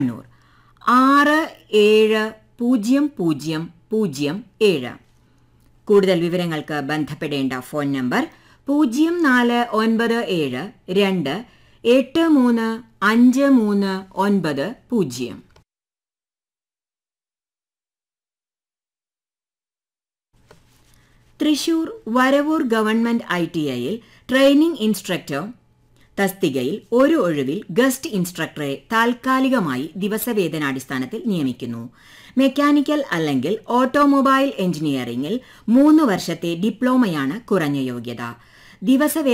കണ്ണൂർ ആറ് ഏഴ് പൂജ്യം പൂജ്യം പൂജ്യം ഏഴ് കൂടുതൽ വിവരങ്ങൾക്ക് ബന്ധപ്പെടേണ്ട ഫോൺ നമ്പർ പൂജ്യം നാല് ഒൻപത് ഏഴ് രണ്ട് എട്ട് മൂന്ന് അഞ്ച് മൂന്ന് ഒൻപത് പൂജ്യം Thrissur Varavoor government I T ഐയിൽ ട്രെയിനിംഗ് ഇൻസ്ട്രക്ടർ തസ്തികയിൽ ഒരു ഒഴിവിൽ ഗസ്റ്റ് ഇൻസ്ട്രക്ടറെ താൽക്കാലികമായി ദിവസവേതനാടിസ്ഥാനത്തിൽ നിയമിക്കുന്നു മെക്കാനിക്കൽ അല്ലെങ്കിൽ ഓട്ടോമൊബൈൽ എഞ്ചിനീയറിംഗിൽ മൂന്ന് വർഷത്തെ ഡിപ്ലോമയാണ് കുറഞ്ഞ യോഗ്യത ദിവസവേ